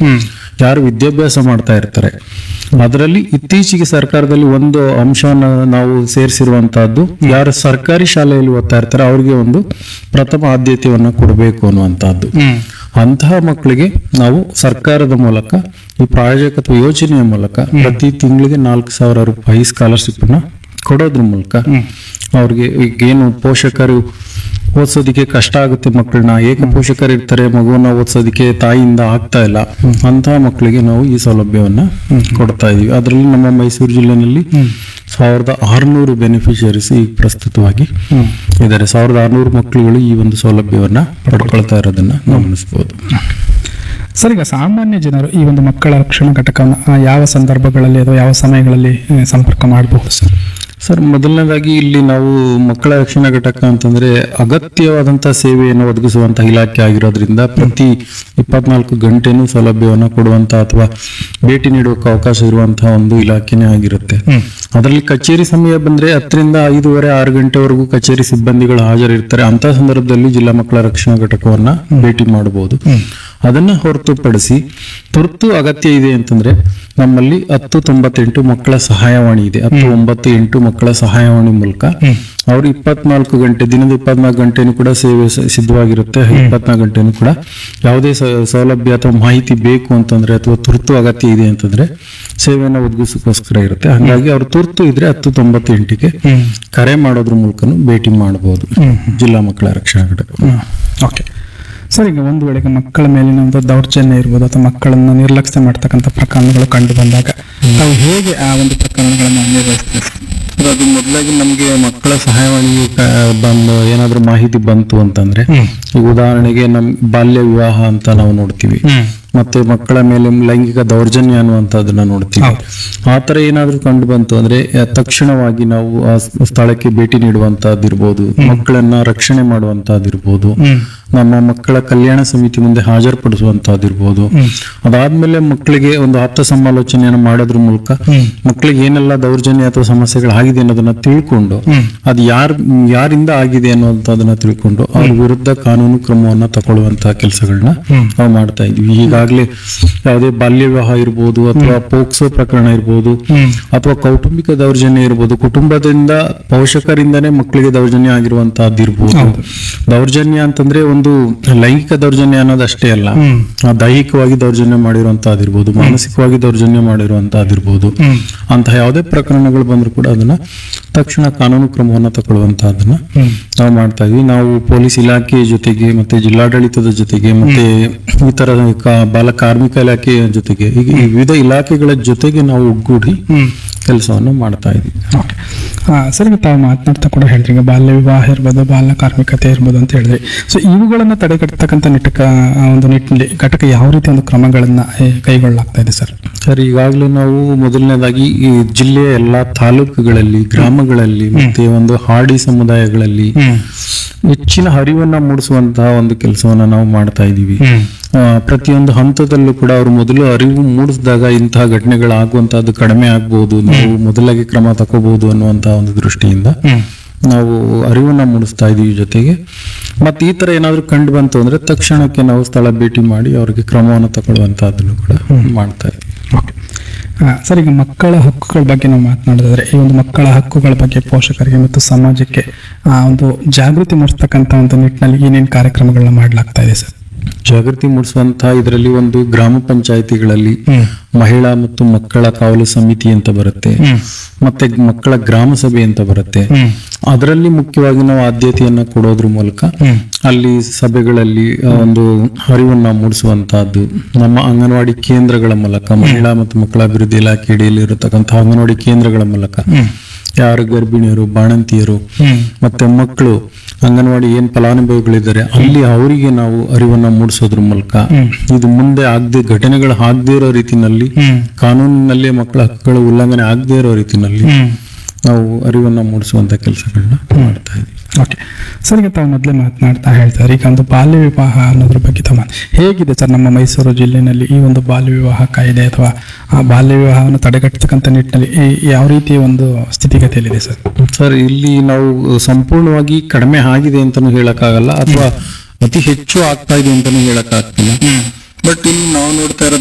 ಯಾರು ವಿದ್ಯಾಭ್ಯಾಸ ಮಾಡ್ತಾ ಇರ್ತಾರೆ ಅದರಲ್ಲಿ ಇತ್ತೀಚೆಗೆ ಸರ್ಕಾರದಲ್ಲಿ ಒಂದು ಅಂಶವನ್ನು ನಾವು ಸೇರಿಸಿರುವಂತಹದ್ದು ಯಾರು ಸರ್ಕಾರಿ ಶಾಲೆಯಲ್ಲಿ ಓದ್ತಾ ಇರ್ತಾರೆ ಅವ್ರಿಗೆ ಒಂದು ಪ್ರಥಮ ಆದ್ಯತೆಯನ್ನ ಕೊಡಬೇಕು ಅನ್ನುವಂತಹದ್ದು ಅಂತಹ ಮಕ್ಕಳಿಗೆ ನಾವು ಸರ್ಕಾರದ ಮೂಲಕ ಈ ಪ್ರಾಯೋಜಕತ್ವ ಯೋಜನೆಯ ಮೂಲಕ ಪ್ರತಿ ತಿಂಗಳಿಗೆ ನಾಲ್ಕು ಸಾವಿರ ರೂಪಾಯಿ ಸ್ಕಾಲರ್ಶಿಪ್ ನ ಕೊಡೋದ್ರ ಮೂಲಕ ಅವ್ರಿಗೆ ಈಗೇನು ಪೋಷಕರು ಓದಿಸೋದಕ್ಕೆ ಕಷ್ಟ ಆಗುತ್ತೆ ಮಕ್ಕಳನ್ನ ಏಕ ಪೋಷಕರು ಇರ್ತಾರೆ ಮಗುವನ್ನ ಓದಿಸೋದಕ್ಕೆ ತಾಯಿಯಿಂದ ಆಗ್ತಾ ಇಲ್ಲ ಅಂತಹ ಮಕ್ಕಳಿಗೆ ನಾವು ಈ ಸೌಲಭ್ಯವನ್ನ ಕೊಡ್ತಾ ಇದೀವಿ ಅದರಲ್ಲಿ ನಮ್ಮ ಮೈಸೂರು ಜಿಲ್ಲೆನಲ್ಲಿ ಸಾವಿರದ ಆರುನೂರು ಬೆನಿಫಿಷರೀಸ್ ಈಗ ಪ್ರಸ್ತುತವಾಗಿ ಇದ್ದಾರೆ ಸಾವಿರದ ಆರುನೂರು ಮಕ್ಕಳುಗಳು ಈ ಒಂದು ಸೌಲಭ್ಯವನ್ನ ಪಡ್ಕೊಳ್ತಾ ಇರೋದನ್ನ ಗಮನಿಸಬಹುದು ಸರ್ ಈಗ ಸಾಮಾನ್ಯ ಜನರು ಈ ಒಂದು ಮಕ್ಕಳ ರಕ್ಷಣಾ ಘಟಕವನ್ನು ಆ, ಯಾವ ಸಂದರ್ಭಗಳಲ್ಲಿ ಅಥವಾ ಯಾವ ಸಮಯಗಳಲ್ಲಿ ಆ, ಸಂಪರ್ಕ ಮಾಡಬಹುದು ಸರ್ ಸರ್ ಮೊದಲನೇದಾಗಿ ಇಲ್ಲಿ ನಾವು ಮಕ್ಕಳ ರಕ್ಷಣಾ ಘಟಕ ಅಂತಂದ್ರೆ ಅಗತ್ಯವಾದಂತಹ ಸೇವೆಯನ್ನು ಒದಗಿಸುವಂತಹ ಇಲಾಖೆ ಆಗಿರೋದ್ರಿಂದ ಪ್ರತಿ ಇಪ್ಪತ್ನಾಲ್ಕು ಗಂಟೆನೂ ಸೌಲಭ್ಯವನ್ನು ಕೊಡುವಂತ ಅಥವಾ ಭೇಟಿ ನೀಡುವಕ್ಕೆ ಅವಕಾಶ ಇರುವಂತಹ ಒಂದು ಇಲಾಖೆನೇ ಆಗಿರುತ್ತೆ ಅದರಲ್ಲಿ ಕಚೇರಿ ಸಮಯ ಬಂದ್ರೆ ಹತ್ತರಿಂದ ಐದೂವರೆ ಆರು ಗಂಟೆವರೆಗೂ ಕಚೇರಿ ಸಿಬ್ಬಂದಿಗಳು ಹಾಜರಿರ್ತಾರೆ ಅಂತ ಸಂದರ್ಭದಲ್ಲಿ ಜಿಲ್ಲಾ ಮಕ್ಕಳ ರಕ್ಷಣಾ ಘಟಕವನ್ನ ಭೇಟಿ ಮಾಡಬಹುದು ಅದನ್ನ ಹೊರತುಪಡಿಸಿ ತುರ್ತು ಅಗತ್ಯ ಇದೆ ಅಂತಂದ್ರೆ ನಮ್ಮಲ್ಲಿ ಹತ್ತು ತೊಂಬತ್ತೆಂಟು ಮಕ್ಕಳ ಸಹಾಯವಾಣಿ ಇದೆ ಹತ್ತು ಒಂಬತ್ತು ಎಂಟು ಮಕ್ಕಳ ಸಹಾಯವಾಣಿ ಮೂಲಕ ಅವ್ರು ಇಪ್ಪತ್ನಾಲ್ಕು ಗಂಟೆ ದಿನದ ಇಪ್ಪತ್ನಾಲ್ಕು ಗಂಟೆನೂ ಕೂಡ ಸೇವೆ ಸ- ಸಿದ್ಧವಾಗಿರುತ್ತೆ ಇಪ್ಪತ್ನಾಲ್ಕು ಗಂಟೆನೂ ಕೂಡ ಯಾವುದೇ ಸ- ಸೌಲಭ್ಯ ಅಥವಾ ಮಾಹಿತಿ ಬೇಕು ಅಂತಂದ್ರೆ ಅಥವಾ ತುರ್ತು ಅಗತ್ಯ ಇದೆ ಅಂತಂದ್ರೆ ಸೇವೆಯನ್ನು ಒದಗಿಸೋಕ್ಕೋಸ್ಕರ ಇರುತ್ತೆ ಹಾಗಾಗಿ ಅವ್ರು ತುರ್ತು ಇದ್ರೆ ಹತ್ತು ತೊಂಬತ್ತೆಂಟಿಗೆ ಕರೆ ಮಾಡೋದ್ರ ಮೂಲಕನೂ ಭೇಟಿ ಮಾಡಬಹುದು ಜಿಲ್ಲಾ ಮಕ್ಕಳ ರಕ್ಷಣಾ ಘಟಕ ಓಕೆ ಸರ್ ಈಗ ಒಂದು ವೇಳೆಗೆ ಮಕ್ಕಳ ಮೇಲಿನ ಒಂದು ದೌರ್ಜನ್ಯ ಇರ್ಬೋದು ಅಥವಾ ಮಕ್ಕಳನ್ನ ನಿರ್ಲಕ್ಷ್ಯ ಮಾಡ್ತಕ್ಕಂಥ ಪ್ರಕರಣಗಳು ಕಂಡು ಬಂದಾಗ ತಾವು ಹೇಗೆ ಆ ಒಂದು ಪ್ರಕರಣಗಳನ್ನು ನಿರ್ವಹಿಸ್ತೀವಿ ಸರ್, ಅದು ಮೊದಲಾಗಿ ನಮಗೆ ಮಕ್ಕಳ ಸಹಾಯವಾಣಿಗೆ ಕ- ಬಂದು ಏನಾದ್ರೂ ಮಾಹಿತಿ ಬಂತು ಅಂತಂದ್ರೆ ಈಗ ಉದಾಹರಣೆಗೆ ನಮ್ ಬಾಲ್ಯ ವಿವಾಹ ಅಂತ ನಾವು ನೋಡ್ತೀವಿ ಮತ್ತೆ ಮಕ್ಕಳ ಮೇಲೆ ಲೈಂಗಿಕ ದೌರ್ಜನ್ಯ ಅನ್ನುವಂಥದ್ದನ್ನ ನೋಡ್ತೀವಿ ಆ ತರ ಏನಾದ್ರೂ ಕಂಡು ಬಂತು ಅಂದ್ರೆ ಆ, ತಕ್ಷಣವಾಗಿ ನಾವು ಆ ಸ್- ಸ್ಥಳಕ್ಕೆ ಭೇಟಿ ನೀಡುವಂತಹದ್ದಿರ್ಬೋದು ಮಕ್ಕಳನ್ನ ರಕ್ಷಣೆ ಮಾಡುವಂತಹದ್ದಿರ್ಬೋದು ನಮ್ಮ ಮಕ್ಕಳ ಕಲ್ಯಾಣ ಸಮಿತಿ ಮುಂದೆ ಹಾಜರುಪಡಿಸುವಂತಹದ್ದಿರ್ಬೋದು ಅದಾದ್ಮೇಲೆ ಮಕ್ಕಳಿಗೆ ಒಂದು ಆಪ್ತ ಸಮಾಲೋಚನೆಯನ್ನು ಮಾಡೋದ್ರ ಮೂಲಕ ಮಕ್ಕಳಿಗೆ ಏನೆಲ್ಲ ದೌರ್ಜನ್ಯ ಅಥವಾ ಸಮಸ್ಯೆಗಳಾಗಿದೆ ಅನ್ನೋದನ್ನ ತಿಳ್ಕೊಂಡು ಅದು ಯಾರ ಯಾರಿಂದ ಆಗಿದೆ ಅನ್ನುವಂಥದ್ದನ್ನ ತಿಳ್ಕೊಂಡು ಅವ್ರ ವಿರುದ್ಧ ಕಾನೂನು ಕ್ರಮವನ್ನ ತಗೊಳ್ಳುವಂತಹ ಕೆಲಸಗಳನ್ನ ನಾವು ಮಾಡ್ತಾ ಇದ್ವಿ ಈಗಾಗಲೇ ಯಾವುದೇ ಬಾಲ್ಯ ವಿವಾಹ ಇರ್ಬೋದು ಅಥವಾ ಪೋಕ್ಸೋ ಪ್ರಕರಣ ಇರ್ಬೋದು ಅಥವಾ ಕೌಟುಂಬಿಕ ದೌರ್ಜನ್ಯ ಇರ್ಬೋದು ಕುಟುಂಬದಿಂದ ಪೋಷಕರಿಂದನೇ ಮಕ್ಕಳಿಗೆ ದೌರ್ಜನ್ಯ ಆಗಿರುವಂತಹದ್ದು ಇರ್ಬೋದು ದೌರ್ಜನ್ಯ ಅಂತಂದ್ರೆ ಒಂದು ಲೈಂಗಿಕ ದೌರ್ಜನ್ಯ ಅನ್ನೋದಷ್ಟೇ ಅಲ್ಲ ಆ, ದೈಹಿಕವಾಗಿ ದೌರ್ಜನ್ಯ ಮಾಡಿರುವಂತಹದಿರ್ಬೋದು ಮಾನಸಿಕವಾಗಿ ದೌರ್ಜನ್ಯ ಮಾಡಿರುವಂತಹದಿರ್ಬೋದು ಅಂತಹ ಯಾವುದೇ ಪ್ರಕರಣಗಳು ಬಂದ್ರು ಕೂಡ ಅದನ್ನ ತಕ್ಷಣ ಕಾನೂನು ಕ್ರಮವನ್ನ ತಗೊಳ್ಳುವಂತಹದನ್ನ ನಾವು ಮಾಡ್ತಾ ಇದ್ವಿ ನಾವು ಪೊಲೀಸ್ ಇಲಾಖೆಯ ಜೊತೆಗೆ ಮತ್ತೆ ಜಿಲ್ಲಾಡಳಿತದ ಜೊತೆಗೆ ಮತ್ತೆ ಇತರ ಕಾ- ಬಾಲ ಕಾರ್ಮಿಕ ಇಲಾಖೆಯ ಜೊತೆಗೆ ಹೀಗೆ ಈ ವಿವಿಧ ಇಲಾಖೆಗಳ ಜೊತೆಗೆ ನಾವು ಒಗ್ಗೂಡಿ ಕೆಲಸವನ್ನು ಮಾಡ್ತಾ ಇದ್ವಿ ಓಕೆ ಸರ್ ಈಗ ತಾವು ಮಾತನಾಡ್ತಾ ಕೂಡ ಹೇಳಿದ್ರಿ ಈಗ ಬಾಲ್ಯ ವಿವಾಹ ಇರ್ಬೋದು ಬಾಲ್ಯ ಕಾರ್ಮಿಕತೆ ಇರ್ಬೋದು ಅಂತ ಹೇಳಿದ್ರಿ ಸೊ ಇವುಗಳನ್ನು ತಡೆಗಟ್ಟತಕ್ಕಂಥ ನಿಟ್ಟಕ ಆ ಒಂದು ನಿಟ್ಟಿನಲ್ಲಿ ಘಟಕ ಯಾವ ರೀತಿ ಒಂದು ಕ್ರಮಗಳನ್ನ ಏ, ಕೈಗೊಳ್ಳಲಾಗ್ತಾ ಇದೆ ಸರ್ ಸರ್ ಈಗಾಗಲೇ ನಾವು ಮೊದಲನೇದಾಗಿ ಈ ಜಿಲ್ಲೆಯ ಎಲ್ಲಾ ತಾಲೂಕುಗಳಲ್ಲಿ ಗ್ರಾಮಗಳಲ್ಲಿ ಮತ್ತೆ ಒಂದು ಹಾಡಿ ಸಮುದಾಯಗಳಲ್ಲಿ ಹೆಚ್ಚಿನ ಅರಿವನ್ನ ಮೂಡಿಸುವಂತಹ ಒಂದು ಕೆಲಸವನ್ನ ನಾವು ಮಾಡ್ತಾ ಇದ್ದೀವಿ ಆ, ಪ್ರತಿಯೊಂದು ಹಂತದಲ್ಲೂ ಕೂಡ ಅವರು ಮೊದಲು ಅರಿವು ಮೂಡಿಸಿದಾಗ ಇಂತಹ ಘಟನೆಗಳಾಗುವಂತಹದ್ದು ಕಡಿಮೆ ಆಗ್ಬಹುದು ನಾವು ಮೊದಲಾಗಿ ಕ್ರಮ ತಗೋಬಹುದು ಅನ್ನುವಂತಹ ಒಂದು ದೃಷ್ಟಿಯಿಂದ ನಾವು ಅರಿವನ್ನ ಮೂಡಿಸ್ತಾ ಇದೀವಿ ಜೊತೆಗೆ ಮತ್ತೆ ಈ ತರ ಏನಾದ್ರೂ ಕಂಡು ಬಂತು ಅಂದ್ರೆ ತಕ್ಷಣಕ್ಕೆ ನಾವು ಸ್ಥಳ ಭೇಟಿ ಮಾಡಿ ಅವರಿಗೆ ಕ್ರಮವನ್ನು ತಗೊಳ್ಳುವಂತಹದ್ದನ್ನು ಕೂಡ ಮಾಡ್ತಾ ಇದ್ದೀವಿ ಓಕೆ ಸರ್ ಈಗ ಮಕ್ಕಳ ಹಕ್ಕುಗಳ ಬಗ್ಗೆ ನಾವು ಮಾತನಾಡಿದ್ರೆ ಈ ಒಂದು ಮಕ್ಕಳ ಹಕ್ಕುಗಳ ಬಗ್ಗೆ ಪೋಷಕರಿಗೆ ಮತ್ತು ಸಮಾಜಕ್ಕೆ ಆ ಒಂದು ಜಾಗೃತಿ ಮೂಡಿಸ್ತಕ್ಕಂಥ ಒಂದು ನಿಟ್ಟಿನಲ್ಲಿ ಏನೇನು ಕಾರ್ಯಕ್ರಮಗಳನ್ನ ಮಾಡಲಾಗ್ತಾ ಇದೆ ಸರ್ ಜಾಗೃತಿ ಮೂಡಿಸುವಂತಹ ಇದರಲ್ಲಿ ಒಂದು ಗ್ರಾಮ ಪಂಚಾಯಿತಿಗಳಲ್ಲಿ ಮಹಿಳಾ ಮತ್ತು ಮಕ್ಕಳ ಕಾವಲು ಸಮಿತಿ ಅಂತ ಬರುತ್ತೆ ಮತ್ತೆ ಮಕ್ಕಳ ಗ್ರಾಮ ಸಭೆ ಅಂತ ಬರುತ್ತೆ ಅದರಲ್ಲಿ ಮುಖ್ಯವಾಗಿ ನಾವು ಆದ್ಯತೆಯನ್ನ ಕೊಡೋದ್ರ ಮೂಲಕ ಅಲ್ಲಿ ಸಭೆಗಳಲ್ಲಿ ಆ, ಒಂದು ಅರಿವನ್ನ ಮೂಡಿಸುವಂತಹದ್ದು ನಮ್ಮ ಅಂಗನವಾಡಿ ಕೇಂದ್ರಗಳ ಮೂಲಕ ಮಹಿಳಾ ಮತ್ತು ಮಕ್ಕಳ ಅಭಿವೃದ್ಧಿ ಇಲಾಖೆ ಅಡಿಯಲ್ಲಿ ಇರತಕ್ಕಂತಹ ಅಂಗನವಾಡಿ ಕೇಂದ್ರಗಳ ಮೂಲಕ ಯಾರು ಗರ್ಭಿಣಿಯರು ಬಾಣಂತಿಯರು ಮತ್ತೆ ಮಕ್ಕಳು ಅಂಗನವಾಡಿ ಏನ್ ಫಲಾನುಭವಿಗಳಿದ್ದಾರೆ ಅಲ್ಲಿ ಅವರಿಗೆ ನಾವು ಅರಿವನ್ನ ಮೂಡಿಸೋದ್ರ ಮೂಲಕ ಇದು ಮುಂದೆ ಆಗದೆ ಘಟನೆಗಳು ಆಗದೇ ಇರೋ ರೀತಿನಲ್ಲಿ ಕಾನೂನಿನಲ್ಲಿ ಮಕ್ಕಳ ಹಕ್ಕುಗಳ ಉಲ್ಲಂಘನೆ ಆಗದೇ ಇರೋ ರೀತಿನಲ್ಲಿ ನಾವು ಅರಿವನ್ನ ಮೂಡಿಸುವಂತ ಕೆಲಸಗಳನ್ನ ಮಾಡ್ತಾ ಇದ್ದೀವಿ ಓಕೆ ಸರ್ ಈಗ ತಾವು ಮೊದಲೇ ಮಾತನಾಡ್ತಾ ಹೇಳ್ತಾರೆ ಈಗ ಒಂದು ಬಾಲ್ಯ ವಿವಾಹ ಅನ್ನೋದ್ರ ಬಗ್ಗೆ ತಾವು ಮಾತ್- ಹೇಗಿದೆ ಸರ್ ನಮ್ಮ ಮೈಸೂರು ಜಿಲ್ಲೆಯಲ್ಲಿ ಈ ಒಂದು ಬಾಲ್ಯ ವಿವಾಹ ಕಾಯ್ದೆ ಅಥವಾ ಆ ಬಾಲ್ಯ ವಿವಾಹವನ್ನು ತಡೆಗಟ್ಟತಕ್ಕಂಥ ನಿಟ್ಟಿನಲ್ಲಿ ಈ- ಯಾವ ರೀತಿಯ ಒಂದು ಸ್ಥಿತಿಗತಿಯಲ್ಲಿದೆ ಸರ್ ಸರ್ ಇಲ್ಲಿ ನಾವು ಸಂಪೂರ್ಣವಾಗಿ ಕಡಿಮೆ ಆಗಿದೆ ಅಂತಾನು ಹೇಳಕ್ಕಾಗಲ್ಲ ಅಥವಾ ಅತಿ ಹೆಚ್ಚು ಆಗ್ತಾ ಇದೆ ಅಂತಾನು ಹೇಳಕ್ ಆಗ್ತಿಲ್ಲ ಬಟ್ ಇಲ್ಲಿ ನಾವು ನೋಡ್ತಾ ಇರೋದು